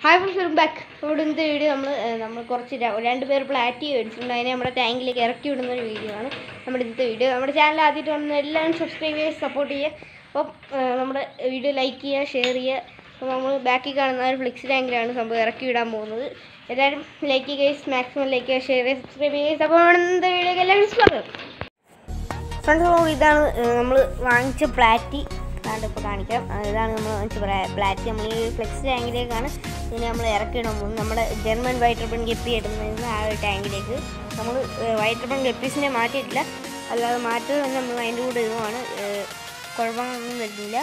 hi friends welcome back നമ്മുടെ ഇന്നത്തെ video നമ്മൾ നമ്മൾ കുറച്ച് ര- രണ്ട് പേർ പ്ലാറ്റി മേടിച്ചിട്ടുണ്ട് അതിനെ നമ്മുടെ ടാങ്കിലേക്ക് ഇറക്കി വിടുന്ന ഒരു വീഡിയോ ആണ് നമ്മുടെ ഇന്നത്തെ വീഡിയോ നമ്മുടെ ചാനൽ ആദ്യമായിട്ട് വന്ന എല്ലാവരും സബ്സ്ക്രൈബ് ചെയ്യുക സപ്പോർട്ട് ചെയ്യുക അപ്പം ഏഹ്, നമ്മുടെ വീഡിയോ ലൈക്ക് ചെയ്യുക ഷെയർ ചെയ്യുക അപ്പോൾ നമ്മൾ ബാക്കിൽ കാണുന്ന ഒരു ഫ്ലെക്സ് ടാങ്കിലാണ് സംഭവം ഇറക്കി വിടാൻ പോകുന്നത് എല്ലാവരും ലൈക്ക് ചെയ്യുക മാക്സിമം ലൈക്ക് ചെയ്യുക ഷെയർ ചെയ്യുക സബ്സ്ക്രൈബ് ചെയ്യുക അപ്പോൾ നമ്മുടെ ഇന്നത്തെ വീഡിയോക്ക് എല്ലാവരും സ്വാഗതം ഫ്രണ്ട്സ് അപ്പോൾ ഇതാണ് നമ്മൾ വാങ്ങിച്ച പ്ലാറ്റി അതാണ്ട് ഇപ്പോൾ കാണിക്കാം ആ, ഇതാണ് നമ്മൾ വാങ്ങിച്ച പ്ലാ- പ്ലാറ്റി നമ്മൾ ഈ ഫ്ലെക്സ് ടാങ്കിലേക്കാണ് ഇതിനെ നമ്മൾ ഇറക്കിയിടാൻ പോകുന്നത് നമ്മുടെ ജർമ്മൻ വൈറ്റ് റിബൺ ഗപ്പി ഇടുന്ന ആ ഒരു ടാങ്കിലേക്ക് നമ്മൾ വൈറ്റ് റിബൺ ഗപ്പീസിനെ മാറ്റിയിട്ടില്ല അല്ലാതെ മാറ്റത് തന്നെ നമ്മൾ അതിൻ്റെ കൂടെ ഇതുമാണ് ഏഹ്, കുഴപ്പങ്ങളൊന്നും വരുന്നില്ല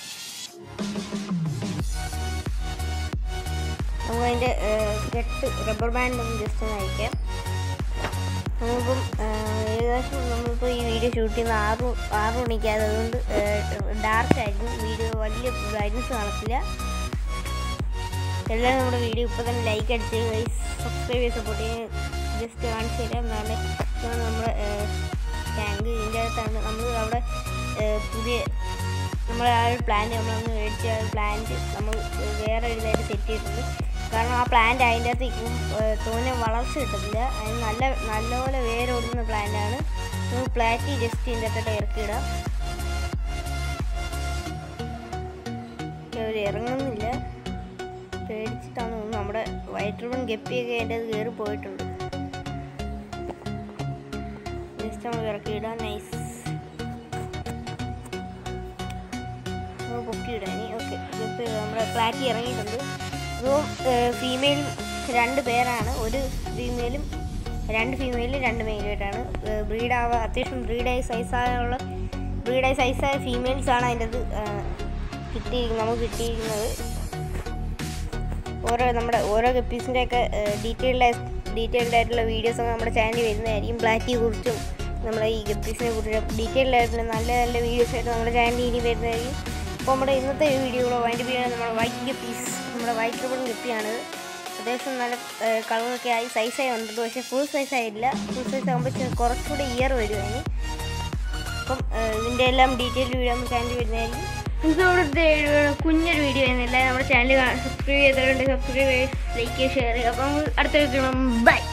നമുക്ക് അതിൻ്റെ കെട്ട് റബ്ബർ ബാൻഡ് ഒന്ന് ജസ്റ്റ് ഒന്ന് അയക്കാം നമ്മളിപ്പം ആഹ്, ഏകദേശം നമ്മളിപ്പോൾ ഈ വീഡിയോ ഷൂട്ട് ചെയ്യുന്ന ആറ് ആറ് മണിക്കാണ് അതുകൊണ്ട് ഡാർക്ക് ആയിരിക്കും വീഡിയോ വലിയ ബ്രൈറ്റ്നസ് കാണത്തില്ല എല്ലാവരും നമ്മുടെ വീഡിയോ ഇപ്പോൾ തന്നെ ലൈക്ക് അടിച്ച് സബ്സ്ക്രൈബ് ചെയ്ത് സപ്പോർട്ട് ചെയ്യാൻ ജസ്റ്റ് കാണിച്ചു തരാം നാളെ ഇതാണ് നമ്മുടെ ടാങ്ക് ഇതിൻ്റെ അകത്താണ് നമ്മൾ അവിടെ ആഹ്, പുതിയ നമ്മുടെ ആ ഒരു പ്ലാന്റ് നമ്മളൊന്ന് മേടിച്ച ആ ഒരു പ്ലാന്റ് നമ്മൾ വേറെ ഒരു ഇതായിട്ട് സെറ്റ് ചെയ്തിട്ടുണ്ട് കാരണം ആ പ്ലാന്റ് അതിൻ്റെ അകത്ത് ഇപ്പം തോനെ വളർച്ച കിട്ടത്തില്ല അതിന് നല്ല നല്ലപോലെ വേരോടുന്ന പ്ലാന്റാണ് നമുക്ക് പ്ലാറ്റി ജസ്റ്റ് ഇതിൻ്റെ അകത്തോട്ട് ഇറക്കിയിടാം അവർ ഇറങ്ങുന്നില്ല പേടിച്ചിട്ടാണ് തോന്നുന്നു നമ്മുടെ വൈറ്റ് റിബൺ ഗപ്പിയൊക്കെ അതിൻ്റെ അത് കയറി പോയിട്ടുണ്ട് ജസ്റ്റ് നമ്മൾ ഇറക്കിയിടാം നൈസ് പൊക്കിയിടാനി ഓക്കെ ഇതിപ്പോൾ നമ്മുടെ പ്ലാറ്റി ഇറങ്ങിയിട്ടുണ്ട് ഇതും ഫീമെയിൽ രണ്ട് പേരാണ് ഒരു ഫീമെയിലും രണ്ട് ഫീമെയിലും രണ്ട് മെയിലുമായിട്ടാണ് ബ്രീഡ് ആവാ അത്യാവശ്യം ബ്രീഡായി സൈസായുള്ള ബ്രീഡായി സൈസായ ഫീമെയിൽസ് ആണ് അതിൻ്റെ അത് കിട്ടി നമുക്ക് കിട്ടിയിരിക്കുന്നത് ഓരോ നമ്മുടെ ഓരോ ഗപ്പീസിൻ്റെ ഒക്കെ ഡീറ്റെയിൽഡ് ഡീറ്റെയിൽഡ് ആയിട്ടുള്ള വീഡിയോസ് ഒക്കെ നമ്മുടെ ചാനലിൽ വരുന്നതായിരിക്കും പ്ലാറ്റിയെ കുറിച്ചും നമ്മുടെ ഈ ഗപ്പീസിനെ കുറിച്ചും ഡീറ്റെയിൽഡ് ആയിട്ടുള്ള നല്ല നല്ല വീഡിയോസ് ആയിട്ട് നമ്മുടെ ചാനലിൽ ഇനി വരുന്നതായിരിക്കും അപ്പോൾ നമ്മുടെ ഇന്നത്തെ വീഡിയോ വൈൻഡ് ചെയ്യാൻ നമ്മുടെ വൈറ്റ് ഗപ്പീസ് നമ്മുടെ വൈറ്റ് റിബൺ ഗപ്പിയാണിത് അത്യാവശ്യം നല്ല കളറൊക്കെ ആയി സൈസായി വന്നിട്ടുണ്ട് പക്ഷേ ഫുൾ സൈസ് ആയില്ല ഫുൾ സൈസ് ആകുമ്പോൾ കുറച്ചുകൂടി ഇയർ വരും അതിന് അപ്പം ഏഹ്, ഇതിൻ്റെ എല്ലാം ഡീറ്റെയിൽ വീഡിയോ നമ്മുടെ ചാനലിൽ വരുന്നതായിരിക്കും ഇതോടെ കുഞ്ഞൊരു വീഡിയോ ആയിരുന്നില്ല നമ്മുടെ ചാനൽ സബ്സ്ക്രൈബ് ചെയ്തിട്ടുണ്ട് സബ്സ്ക്രൈബ് ചെയ്ത് ലൈക്ക് ചെയ്യുക ഷെയർ ചെയ്യുക അപ്പം അടുത്ത വീഡിയോ ബൈ